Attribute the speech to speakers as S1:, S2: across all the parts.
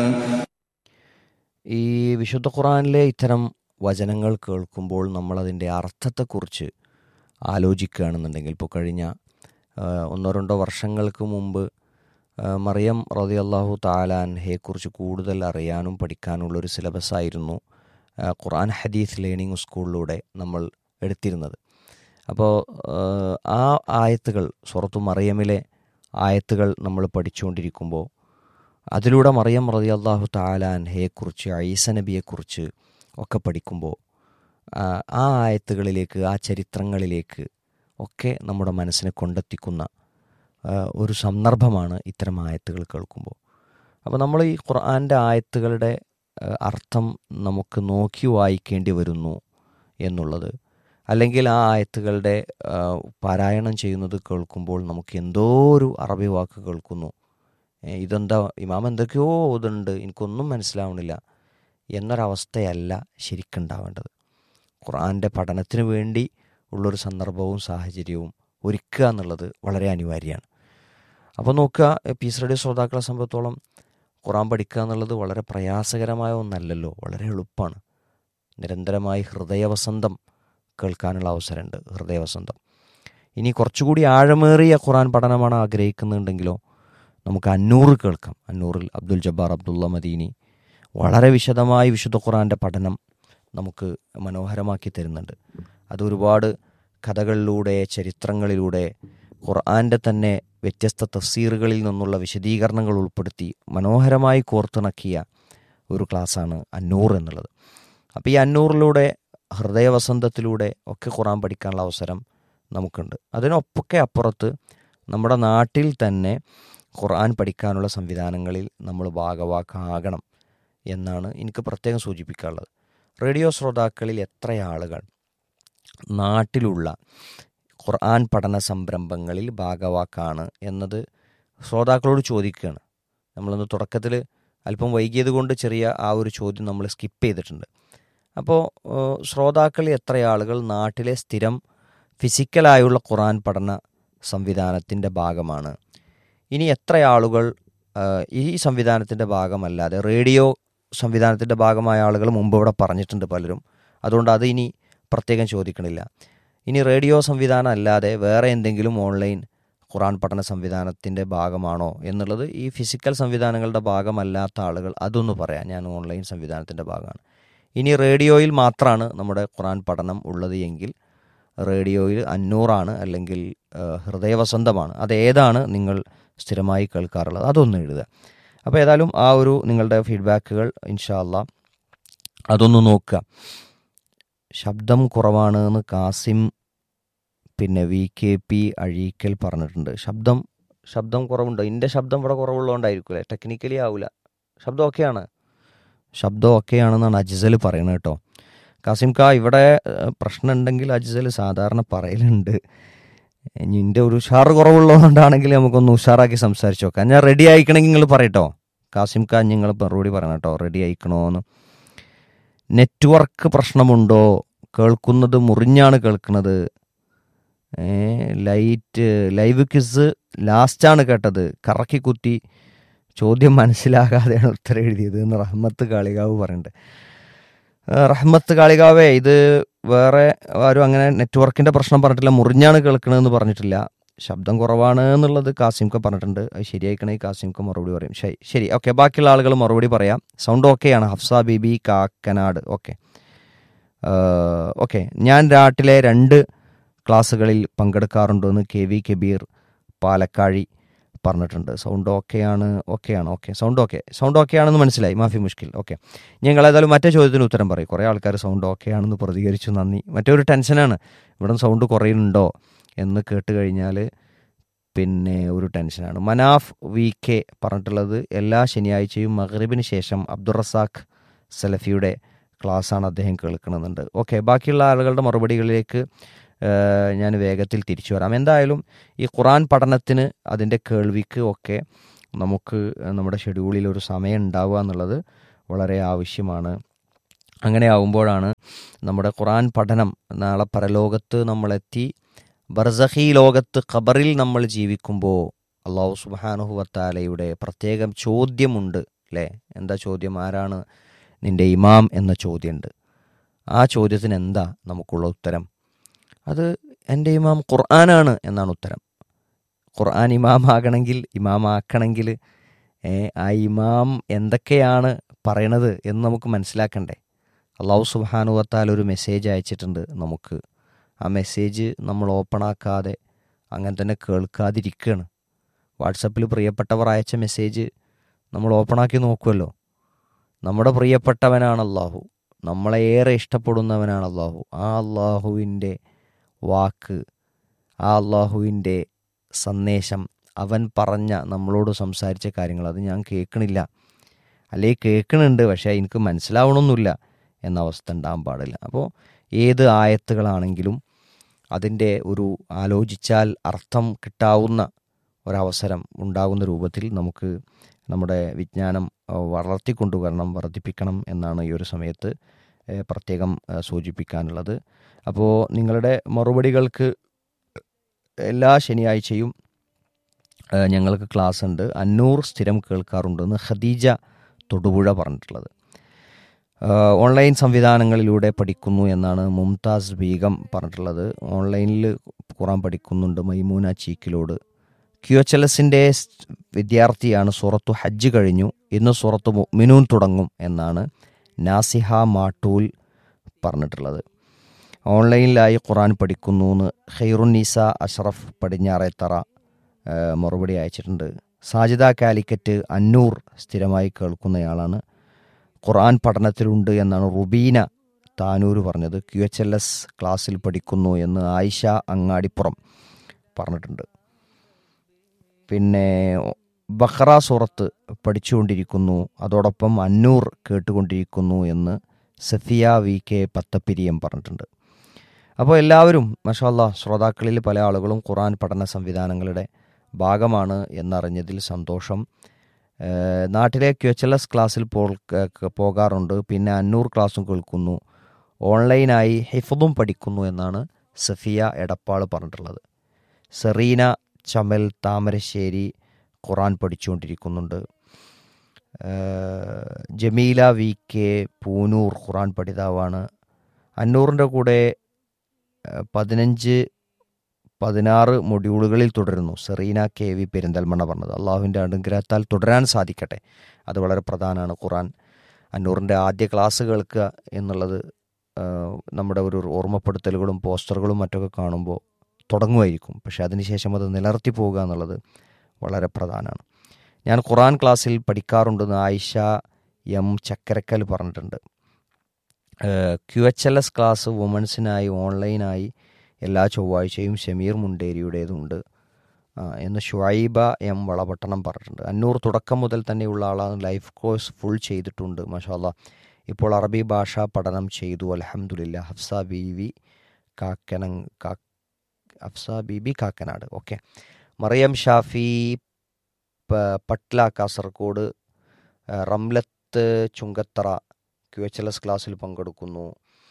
S1: ഈ വിശുദ്ധ ഖുറാനിലെ ഇത്തരം വചനങ്ങൾ കേൾക്കുമ്പോൾ നമ്മളതിൻ്റെ അർത്ഥത്തെക്കുറിച്ച് ആലോചിക്കുകയാണെന്നുണ്ടെങ്കിൽ ഇപ്പോൾ കഴിഞ്ഞ ആ, ഒന്നോ രണ്ടോ വർഷങ്ങൾക്ക് മുമ്പ് ആ, മറിയം റതി അള്ളാഹു താലാൻഹയെക്കുറിച്ച് കൂടുതൽ അറിയാനും പഠിക്കാനുള്ളൊരു സിലബസായിരുന്നു ആ, ഖുർആൻ ഹദീസ് ലേണിംഗ് സ്കൂളിലൂടെ നമ്മൾ എടുത്തിരുന്നത് അപ്പോൾ ആ ആയത്തുകൾ സുറത്തു മറിയമിലെ ആയത്തുകൾ നമ്മൾ പഠിച്ചുകൊണ്ടിരിക്കുമ്പോൾ അതിലൂടെ മറിയം റതി അള്ളാഹു താലാൻഹയെക്കുറിച്ച് ഐസ നബിയെക്കുറിച്ച് ഒക്കെ പഠിക്കുമ്പോൾ ആ ആ ആയത്തുകളിലേക്ക് ആ ചരിത്രങ്ങളിലേക്ക് ഒക്കെ നമ്മുടെ മനസ്സിനെ കൊണ്ടെത്തിക്കുന്ന ആ, ഒരു സന്ദർഭമാണ് ഇത്തരം ആയത്തുകൾ കേൾക്കുമ്പോൾ അപ്പോൾ നമ്മൾ ഈ ഖുർആൻ്റെ ആയത്തുകളുടെ ആ, അർത്ഥം നമുക്ക് നോക്കി വായിക്കേണ്ടി വരുന്നു എന്നുള്ളത് അല്ലെങ്കിൽ ആ ആയത്തുകളുടെ ആ, പാരായണം ചെയ്യുന്നത് കേൾക്കുമ്പോൾ നമുക്ക് എന്തോ ഒരു അറബി വാക്ക് കേൾക്കുന്നു ഏ, ഇതെന്താ ഇമാം എന്തൊക്കെയോ ഇതുണ്ട് എനിക്കൊന്നും മനസ്സിലാവണില്ല എന്നൊരവസ്ഥയല്ല ശരിക്കുണ്ടാവേണ്ടത് ഖുർആൻ്റെ പഠനത്തിന് വേണ്ടി ഉള്ളൊരു സന്ദർഭവും സാഹചര്യവും ഒരുക്കുക എന്നുള്ളത് വളരെ അനിവാര്യമാണ് അപ്പോൾ നോക്കുക പീസ് റേഡിയോ ശ്രോതാക്കളെ സംബന്ധിച്ചോളം ഖുറാൻ പഠിക്കുക എന്നുള്ളത് വളരെ പ്രയാസകരമായ ഒന്നല്ലല്ലോ വളരെ എളുപ്പമാണ് നിരന്തരമായി ഹൃദയവസന്തം കേൾക്കാനുള്ള അവസരമുണ്ട് ഹൃദയവസന്തം ഇനി കുറച്ചുകൂടി ആഴമേറിയ ഖുറാൻ പഠനമാണ് ആഗ്രഹിക്കുന്നുണ്ടെങ്കിലോ നമുക്ക് അന്നൂറ് കേൾക്കാം അന്നൂറിൽ അബ്ദുൽ ജബ്ബാർ അബ്ദുള്ള മദീനി വളരെ വിശദമായി വിശുദ്ധ ഖുറാൻ്റെ പഠനം നമുക്ക് മനോഹരമാക്കി തരുന്നുണ്ട് അത് ഒരുപാട് കഥകളിലൂടെ ചരിത്രങ്ങളിലൂടെ ഖുർആൻ്റെ തന്നെ വ്യത്യസ്ത തഫ്സീറുകളിൽ നിന്നുള്ള വിശദീകരണങ്ങൾ ഉൾപ്പെടുത്തി മനോഹരമായി കോർത്തിണക്കിയ ഒരു ക്ലാസ്സാണ് അന്നൂർ എന്നുള്ളത് അപ്പോൾ ഈ അന്നൂറിലൂടെ ഹൃദയവസന്തത്തിലൂടെ ഒക്കെ ഖുറാൻ പഠിക്കാനുള്ള അവസരം നമുക്കുണ്ട് അതിനൊപ്പൊക്കെ അപ്പുറത്ത് നമ്മുടെ നാട്ടിൽ തന്നെ ഖുർആൻ പഠിക്കാനുള്ള സംവിധാനങ്ങളിൽ നമ്മൾ ഭാഗവാക്കാകണം എന്നാണ് എനിക്ക് പ്രത്യേകം സൂചിപ്പിക്കാനുള്ളത് റേഡിയോ ശ്രോതാക്കളിൽ എത്ര ആളുകൾ നാട്ടിലുള്ള ഖുർആൻ പഠന സംരംഭങ്ങളിൽ ഭാഗവാക്കാണ് എന്നത് ശ്രോതാക്കളോട് ചോദിക്കുകയാണ് നമ്മളൊന്ന് തുടക്കത്തിൽ അല്പം വൈകിയത് കൊണ്ട് ചെറിയ ആ ഒരു ചോദ്യം നമ്മൾ സ്കിപ്പ് ചെയ്തിട്ടുണ്ട് അപ്പോൾ ഏഹ്, ശ്രോതാക്കളിൽ എത്ര ആളുകൾ നാട്ടിലെ സ്ഥിരം ഫിസിക്കലായുള്ള ഖുർആൻ പഠന സംവിധാനത്തിൻ്റെ ഭാഗമാണ് ഇനി എത്ര ആളുകൾ ഏഹ്, ഈ സംവിധാനത്തിൻ്റെ ഭാഗമല്ലാതെ റേഡിയോ സംവിധാനത്തിൻ്റെ ഭാഗമായ ആളുകൾ മുമ്പ് ഇവിടെ പറഞ്ഞിട്ടുണ്ട് പലരും അതുകൊണ്ട് അത് ഇനി പ്രത്യേകം ചോദിക്കണില്ല ഇനി റേഡിയോ സംവിധാനം അല്ലാതെ വേറെ എന്തെങ്കിലും ഓൺലൈൻ ഖുറാൻ പഠന സംവിധാനത്തിൻ്റെ ഭാഗമാണോ എന്നുള്ളത് ഈ ഫിസിക്കൽ സംവിധാനങ്ങളുടെ ഭാഗമല്ലാത്ത ആളുകൾ അതൊന്ന് പറയാം ഞാൻ ഓൺലൈൻ സംവിധാനത്തിൻ്റെ ഭാഗമാണ് ഇനി റേഡിയോയിൽ മാത്രമാണ് നമ്മുടെ ഖുറാൻ പഠനം ഉള്ളത് എങ്കിൽ റേഡിയോയിൽ അഞ്ഞൂറാണ് അല്ലെങ്കിൽ ആ, ഹൃദയവസന്തമാണ് അത് ഏതാണ് നിങ്ങൾ സ്ഥിരമായി കേൾക്കാറുള്ളത് അതൊന്ന് എഴുതുക അപ്പോൾ ഏതായാലും ആ ഒരു നിങ്ങളുടെ ഫീഡ്ബാക്കുകൾ ഇൻഷാല്ല അതൊന്ന് നോക്കുക ശബ്ദം കുറവാണ് എന്ന് കാസിം പിന്നെ വി കെ പി അഴീക്കൽ പറഞ്ഞിട്ടുണ്ട് ശബ്ദം ശബ്ദം കുറവുണ്ടോ എൻ്റെ ശബ്ദം ഇവിടെ കുറവുള്ളതുകൊണ്ടായിരിക്കും ടെക്നിക്കലി ആവില്ല ശബ്ദം ഓക്കെയാണ് ശബ്ദം ഓക്കെയാണെന്നാണ് അജിസൽ പറയുന്നത് കേട്ടോ കാസിം കാ ഇവിടെ ഏഹ്, പ്രശ്നം ഉണ്ടെങ്കിൽ അജിസൽ സാധാരണ പറയലുണ്ട് ഇനി എൻ്റെ ഒരു ഉഷാറ് കുറവുള്ളതുകൊണ്ടാണെങ്കിൽ നമുക്കൊന്ന് ഉഷാറാക്കി സംസാരിച്ച് നോക്കാം ഞാൻ റെഡി ആയിക്കണമെങ്കിൽ നിങ്ങൾ പറയട്ടോ കാസിം കാ നിങ്ങൾ മറുപടി പറയണം കേട്ടോ റെഡി ആയിക്കണോന്ന് നെറ്റ്വർക്ക് പ്രശ്നമുണ്ടോ കേൾക്കുന്നത് മുറിഞ്ഞാണ് കേൾക്കുന്നത് ഏ, ലൈറ്റ് ലൈവ് ക്വിസ് ലാസ്റ്റാണ് കേട്ടത് കറക്കി കുത്തി ചോദ്യം മനസ്സിലാകാതെയാണ് ഉത്തരം എഴുതിയത് എന്ന് റഹ്മത്ത് കാളികാവ് പറയുന്നുണ്ട് ആ, റഹ്മത്ത് കാളികാവേ ഇത് വേറെ ആരും അങ്ങനെ നെറ്റ്വർക്കിന്റെ പ്രശ്നം പറഞ്ഞിട്ടില്ല മുറിഞ്ഞാണ് കേൾക്കണതെന്ന് പറഞ്ഞിട്ടില്ല ശബ്ദം കുറവാണ് എന്നുള്ളത് കാസിംക പറഞ്ഞിട്ടുണ്ട് അത് ശരിയായിക്കണേ കാസിംക മറുപടി പറയും ശരി ശരി ഓക്കെ ബാക്കിയുള്ള ആളുകൾ മറുപടി പറയാം സൗണ്ട് ഓക്കെയാണ് ഹഫ്സ ബീബി കാക്കനാട് ഓക്കെ ഓക്കെ ഞാൻ രാട്ടിലെ രണ്ട് ക്ലാസ്സുകളിൽ പങ്കെടുക്കാറുണ്ടെന്ന് കെ വി കബീർ പാലക്കാഴി പറഞ്ഞിട്ടുണ്ട് സൗണ്ട് ഓക്കെയാണ് ഓക്കെയാണ് okay sound okay sound okay ആണെന്ന് മനസ്സിലായി മാഫി മുഷ്കിൽ ഓക്കെ ഞങ്ങൾ ഏതായാലും മറ്റേ ചോദ്യത്തിന് ഉത്തരം പറയും കുറേ ആൾക്കാർ സൗണ്ട് ഓക്കെ ആണെന്ന് പ്രതികരിച്ചു നന്ദി മറ്റേ ഒരു ടെൻഷനാണ് ഇവിടെ സൗണ്ട് കുറയുന്നുണ്ടോ എന്ന് കേട്ട് കഴിഞ്ഞാൽ പിന്നെ ഒരു ടെൻഷനാണ് മനാഫ് വി കെ പറഞ്ഞിട്ടുള്ളത് എല്ലാ ശനിയാഴ്ചയും മഗ്രിബിന് ശേഷം അബ്ദുൾ റസാഖ് സലഫിയുടെ ക്ലാസ്സാണ് അദ്ദേഹം കേൾക്കണമെന്നുണ്ട് ഓക്കെ ബാക്കിയുള്ള ആളുകളുടെ മറുപടികളിലേക്ക് ഏഹ്, ഞാൻ വേഗത്തിൽ തിരിച്ചു വരാം എന്തായാലും ഈ ഖുറാൻ പഠനത്തിന് അതിൻ്റെ കേൾവിക്ക് ഒക്കെ നമുക്ക് നമ്മുടെ ഷെഡ്യൂളിൽ ഒരു സമയം ഉണ്ടാവുക എന്നുള്ളത് വളരെ ആവശ്യമാണ് അങ്ങനെ ആവുമ്പോഴാണ് നമ്മുടെ ഖുറാൻ പഠനം നാളെ പരലോകത്ത് നമ്മളെത്തി ബർസഹി ലോകത്ത് ഖബറിൽ നമ്മൾ ജീവിക്കുമ്പോൾ അള്ളാഹു സുബാനുഹു വത്താലയുടെ പ്രത്യേകം ചോദ്യമുണ്ട് അല്ലേ എന്താ ചോദ്യം ആരാണ് നിൻ്റെ ഇമാം എന്ന ചോദ്യമുണ്ട് ആ ചോദ്യത്തിന് എന്താ നമുക്കുള്ള ഉത്തരം അത് എൻ്റെ ഇമാം ഖുർആനാണ് എന്നാണ് ഉത്തരം ഖുർആൻ ഇമാമാകണമെങ്കിൽ ഇമാമാക്കണമെങ്കിൽ ഏ, ആ ഇമാം എന്തൊക്കെയാണ് പറയണത് എന്ന് നമുക്ക് മനസ്സിലാക്കണ്ടേ അള്ളാഹു സുബാനുവത്താൽ ഒരു മെസ്സേജ് അയച്ചിട്ടുണ്ട് നമുക്ക് ആ മെസ്സേജ് നമ്മൾ ഓപ്പൺ ആക്കാതെ അങ്ങനെ തന്നെ കേൾക്കാതിരിക്കുകയാണ് വാട്സപ്പിൽ പ്രിയപ്പെട്ടവർ അയച്ച മെസ്സേജ് നമ്മൾ ഓപ്പൺ ആക്കി നോക്കുമല്ലോ നമ്മുടെ പ്രിയപ്പെട്ടവനാണ് അള്ളാഹു നമ്മളെ ഏറെ ഇഷ്ടപ്പെടുന്നവനാണ് അള്ളാഹു ആ അള്ളാഹുവിൻ്റെ വാക്ക് ആ അള്ളാഹുവിൻ്റെ സന്ദേശം അവൻ പറഞ്ഞ നമ്മളോട് സംസാരിച്ച കാര്യങ്ങൾ അത് ഞാൻ കേൾക്കണില്ല അല്ലേ കേൾക്കണുണ്ട് പക്ഷേ എനിക്ക് മനസ്സിലാവണമെന്നില്ല എന്ന അവസ്ഥ ഉണ്ടാകാൻ പാടില്ല അപ്പോൾ ഏത് ആയത്തുകളാണെങ്കിലും അതിൻ്റെ ഒരു ആലോചിച്ചാൽ അർത്ഥം കിട്ടാവുന്ന ഒരവസരം ഉണ്ടാകുന്ന രൂപത്തിൽ നമുക്ക് നമ്മുടെ വിജ്ഞാനം അഹ്, വളർത്തിക്കൊണ്ടുവരണം വർദ്ധിപ്പിക്കണം എന്നാണ് ഈ ഒരു സമയത്ത് ഏഹ്, പ്രത്യേകം ഏഹ്, സൂചിപ്പിക്കാനുള്ളത് അപ്പോൾ നിങ്ങളുടെ മറുപടികൾക്ക് എല്ലാ ശനിയാഴ്ചയും ഏഹ്, ഞങ്ങൾക്ക് ക്ലാസ് ഉണ്ട് അന്നൂർ സ്ഥിരം കേൾക്കാറുണ്ടെന്ന് ഖദീജ തൊടുപുഴ പറഞ്ഞിട്ടുള്ളത് ഏഹ്, ഓൺലൈൻ സംവിധാനങ്ങളിലൂടെ പഠിക്കുന്നു എന്നാണ് മുംതാസ് ബീഗം പറഞ്ഞിട്ടുള്ളത് ഓൺലൈനിൽ ഖുറാൻ പഠിക്കുന്നുണ്ട് Maimuna Cheekkilode Q H L എസിൻ്റെ വിദ്യാർത്ഥിയാണ് സൂറത്തു ഹജ്ജ് കഴിഞ്ഞു ഇന്ന് സൂറത്ത് മുഅ്മിനൂൻ തുടങ്ങും എന്നാണ് നാസിഹ മാട്ടൂൽ പറഞ്ഞിട്ടുള്ളത് ഓൺലൈനിലായി ഖുറാൻ പഠിക്കുന്നു എന്ന് ഖൈറുന്നീസ അഷ്റഫ് പടിഞ്ഞാറേത്തറ ആ, മറുപടി അയച്ചിട്ടുണ്ട് സാജിദ കാലിക്കറ്റ് അന്നൂർ സ്ഥിരമായി കേൾക്കുന്നയാളാണ് ഖുർആൻ പഠനത്തിലുണ്ട് എന്നാണ് റുബീന താനൂർ പറഞ്ഞത് ക്യു എച്ച് എൽ എസ് ക്ലാസ്സിൽ പഠിക്കുന്നു എന്ന് ആയിഷ അങ്ങാടിപ്പുറം പറഞ്ഞിട്ടുണ്ട് പിന്നെ ബഹ്റ സൂറത്ത് പഠിച്ചുകൊണ്ടിരിക്കുന്നു അതോടൊപ്പം അന്നൂർ കേട്ടുകൊണ്ടിരിക്കുന്നു എന്ന് സഫിയ വി കെ പത്തപ്പിരിയം പറഞ്ഞിട്ടുണ്ട് അപ്പോൾ എല്ലാവരും മഷാല്ല ശ്രോതാക്കളിൽ പല ആളുകളും ഖുറാൻ പഠന സംവിധാനങ്ങളുടെ ഭാഗമാണ് എന്നറിഞ്ഞതിൽ സന്തോഷം ഏഹ് നാട്ടിലെ ക്യു എച്ച് എൽ എസ് ക്ലാസ്സിൽ പോ- ക- പോകാറുണ്ട് പിന്നെ അന്നൂർ ക്ലാസ്സും കേൾക്കുന്നു ഓൺലൈനായി ഹിഫുദും പഠിക്കുന്നു എന്നാണ് സഫിയ എടപ്പാൾ പറഞ്ഞിട്ടുള്ളത് സെറീന ചമൽ താമരശ്ശേരി ഖുറാൻ പഠിച്ചുകൊണ്ടിരിക്കുന്നുണ്ട് ഏഹ് ജമീല വി കെ പൂനൂർ ഖുറാൻ പഠിതാവാണ് അന്നൂറിൻ്റെ കൂടെ ഏഹ് പതിനഞ്ച് പതിനാറ് മൊഡ്യൂളുകളിൽ തുടരുന്നു സെറീന കെ വി പെരിന്തൽമണ്ണ പറഞ്ഞത് അള്ളാഹുവിൻ്റെ അനുഗ്രഹത്താൽ തുടരാൻ സാധിക്കട്ടെ അത് വളരെ പ്രധാനമാണ് ഖുറാൻ അന്നൂറിൻ്റെ ആദ്യ ക്ലാസ് കേൾക്കുക എന്നുള്ളത് ഏഹ് നമ്മുടെ ഒരു ഓർമ്മപ്പെടുത്തലുകളും പോസ്റ്ററുകളും മറ്റൊക്കെ കാണുമ്പോൾ തുടങ്ങുമായിരിക്കും പക്ഷെ അതിനുശേഷം അത് നിലർത്തി പോവുക എന്നുള്ളത് വളരെ പ്രധാനമാണ് ഞാൻ ഖുറാൻ ക്ലാസ്സിൽ പഠിക്കാറുണ്ടെന്ന് ആയിഷ എം ചക്കരക്കൽ പറഞ്ഞിട്ടുണ്ട് Q H L S class വുമൻസിനായി ഓൺലൈനായി എല്ലാ ചൊവ്വാഴ്ചയും ഷമീർ മുണ്ടേരിയുടേതുണ്ട് ആ, എന്ന് ഷുഐബ എം വളപട്ടണം പറഞ്ഞിട്ടുണ്ട് അന്നൂർ തുടക്കം മുതൽ തന്നെയുള്ള ആളാണ് ലൈഫ് കോഴ്സ് ഫുൾ ചെയ്തിട്ടുണ്ട് മഷാല്ല ഇപ്പോൾ അറബി ഭാഷ പഠനം ചെയ്തു അലഹമുല്ല ഹഫ്സ ബി വി കാക്കന കാ Hafsa B B Kakkanad okay Mariyam Shafi പ- പട്ല കാസർഗോഡ് ആ, Ramlath Chungathara Q H L S ക്ലാസ്സിൽ പങ്കെടുക്കുന്നു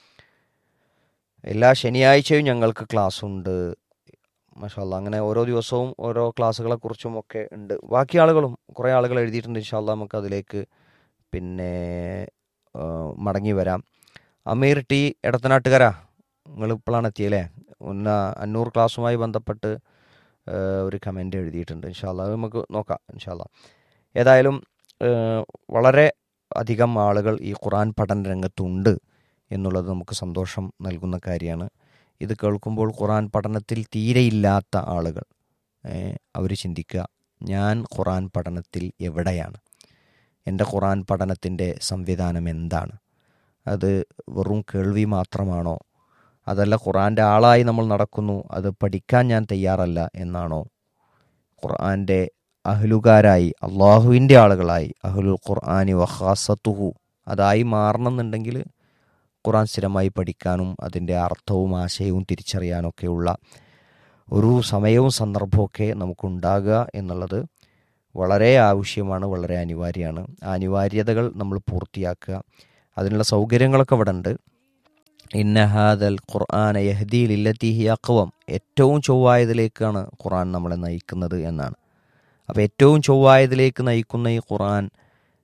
S1: എല്ലാ ശനിയാഴ്ചയും ഞങ്ങൾക്ക് ക്ലാസ് ഉണ്ട് മഷാല്ല അങ്ങനെ ഓരോ ദിവസവും ഓരോ ക്ലാസ്സുകളെ കുറിച്ചും ഒക്കെ ഉണ്ട് ബാക്കി ആളുകളും കുറേ ആളുകൾ എഴുതിയിട്ടുണ്ട് ഇൻഷാല്ല നമുക്ക് അതിലേക്ക് പിന്നെ ആ, മടങ്ങി വരാം അമീർ ടി എടത്തനാട്ടുകര നിങ്ങൾ ഇപ്പോഴാണ് എത്തിയല്ലേ ഒന്ന് അന്നൂർ ക്ലാസ്സുമായി ബന്ധപ്പെട്ട് ആ, ഒരു കമൻ്റ് എഴുതിയിട്ടുണ്ട് ഇൻഷാല്ല അത് നമുക്ക് നോക്കാം ഇൻഷാല്ല ഏതായാലും ആ, വളരെ അധികം ആളുകൾ ഈ ഖുറാൻ പഠന രംഗത്തുണ്ട് എന്നുള്ളത് നമുക്ക് സന്തോഷം നൽകുന്ന കാര്യമാണ് ഇത് കേൾക്കുമ്പോൾ ഖുറാൻ പഠനത്തിൽ തീരെയില്ലാത്ത ആളുകൾ അവർ ചിന്തിക്കുക ഞാൻ ഖുറാൻ പഠനത്തിൽ എവിടെയാണ് എൻ്റെ ഖുറാൻ പഠനത്തിൻ്റെ സംവിധാനം എന്താണ് അത് വെറും കേൾവി മാത്രമാണോ അതല്ല ഖുറാൻ്റെ ആളായി നമ്മൾ നടക്കുന്നു അത് പഠിക്കാൻ ഞാൻ തയ്യാറല്ല എന്നാണോ ഖുർആൻ്റെ അഹ്ലുകാരായി അള്ളാഹുവിൻ്റെ ആളുകളായി അഹ്ലുൽ ഖുർആാനി വഹാസത്തുഹു അതായി മാറണമെന്നുണ്ടെങ്കിൽ ഖുറാൻ സ്ഥിരമായി പഠിക്കാനും അതിൻ്റെ അർത്ഥവും ആശയവും തിരിച്ചറിയാനൊക്കെയുള്ള ഒരു സമയവും സന്ദർഭമൊക്കെ നമുക്കുണ്ടാകുക എന്നുള്ളത് വളരെ ആവശ്യമാണ് വളരെ അനിവാര്യമാണ് ആ അനിവാര്യതകൾ നമ്മൾ പൂർത്തിയാക്കുക അതിനുള്ള സൗകര്യങ്ങളൊക്കെ ഇവിടെ ഉണ്ട് ഇന്നഹാദൽ ഖുർആൻ യഹദി ലില്ലത്തിഹി അക്വം ഏറ്റവും ചൊവ്വായതിലേക്കാണ് ഖുർആൻ നമ്മളെ നയിക്കുന്നത് എന്നാണ് അപ്പോൾ ഏറ്റവും ചൊവ്വായതിലേക്ക് നയിക്കുന്ന ഈ ഖുർആൻ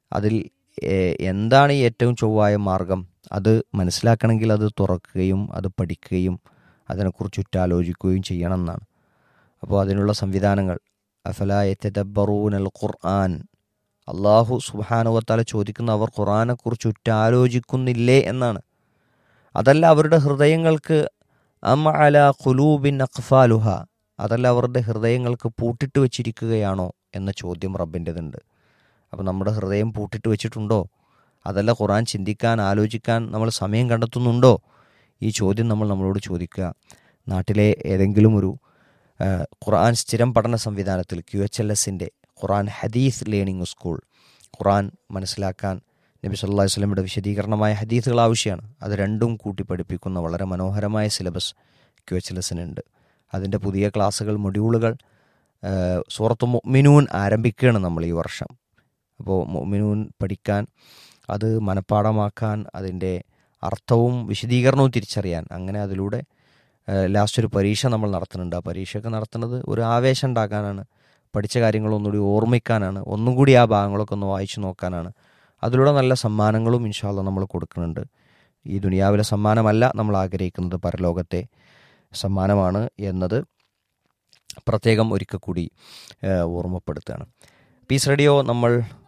S1: അതിൽ ഏഹ്, എന്താണ് ഈ ഏറ്റവും ചൊവ്വായ മാർഗം അത് മനസ്സിലാക്കണമെങ്കിൽ അത് തുറക്കുകയും അത് പഠിക്കുകയും അതിനെക്കുറിച്ച് ഉറ്റാലോചിക്കുകയും ചെയ്യണം എന്നാണ് അപ്പോൾ അതിനുള്ള സംവിധാനങ്ങൾ അഫലായത്തബറൂൻ അൽ ഖുർആൻ അള്ളാഹു സുബാനുവത്താല ചോദിക്കുന്ന അവർ ഖുർആനെക്കുറിച്ച് ഉറ്റാലോചിക്കുന്നില്ലേ എന്നാണ് അതല്ല അവരുടെ ഹൃദയങ്ങൾക്ക് അം അല ഖുലൂബിൻ അഖ്ഫാലുഹ അതല്ല അവരുടെ ഹൃദയങ്ങൾക്ക് പൂട്ടിട്ട് വെച്ചിരിക്കുകയാണോ എന്ന ചോദ്യം റബ്ബിൻ്റെതുണ്ട് അപ്പോൾ നമ്മുടെ ഹൃദയം പൂട്ടിട്ട് വെച്ചിട്ടുണ്ടോ അതല്ല ഖുർആൻ ചിന്തിക്കാൻ ആലോചിക്കാൻ നമ്മൾ സമയം കണ്ടെത്തുന്നുണ്ടോ ഈ ചോദ്യം നമ്മൾ നമ്മളോട് ചോദിക്കുക നാട്ടിലെ ഏതെങ്കിലും ഒരു ആ, ഖുർആൻ സ്ഥിരം പഠന സംവിധാനത്തിൽ ക്യു എച്ച് എൽ എസിൻ്റെ ഖുർആൻ ഹദീസ് ലേണിംഗ് സ്കൂൾ ഖുർആൻ മനസ്സിലാക്കാൻ നബി സല്ലാ വസ്ലമിയുടെ വിശദീകരണമായ ഹദീസുകൾ ആവശ്യമാണ് അത് രണ്ടും കൂട്ടി പഠിപ്പിക്കുന്ന വളരെ മനോഹരമായ സിലബസ് ക്യു എച്ച് എൽ എസിനുണ്ട് അതിൻ്റെ പുതിയ ക്ലാസ്സുകൾ മൊഡ്യൂളുകൾ ആ, സൂറത്ത് മുഅ്മിനൂൻ ആരംഭിക്കുകയാണ് നമ്മൾ ഈ വർഷം അപ്പോൾ മുഅ്മിനൂൻ പഠിക്കാൻ അത് മനഃപ്പാടമാക്കാൻ അതിൻ്റെ അർത്ഥവും വിശദീകരണവും തിരിച്ചറിയാൻ അങ്ങനെ അതിലൂടെ ലാസ്റ്റ് ഒരു പരീക്ഷ നമ്മൾ നടത്തുന്നുണ്ട് ആ പരീക്ഷയൊക്കെ നടത്തുന്നത് ഒരു ആവേശം ഉണ്ടാക്കാനാണ് പഠിച്ച കാര്യങ്ങൾ ഒന്നുകൂടി ഓർമ്മിക്കാനാണ് ഒന്നും കൂടി ആ ഭാഗങ്ങളൊക്കെ ഒന്ന് വായിച്ചു നോക്കാനാണ് അതിലൂടെ നല്ല സമ്മാനങ്ങളും ഇൻഷാല്ല നമ്മൾ കൊടുക്കുന്നുണ്ട് ഈ ദുനിയാവിലെ സമ്മാനമല്ല നമ്മൾ ആഗ്രഹിക്കുന്നത് പരലോകത്തെ സമ്മാനമാണ് എന്നത് പ്രത്യേകം ഒരിക്കൽ കൂടി ഏഹ്, ഓർമ്മപ്പെടുത്തുകയാണ് പീസ് റേഡിയോ നമ്മൾ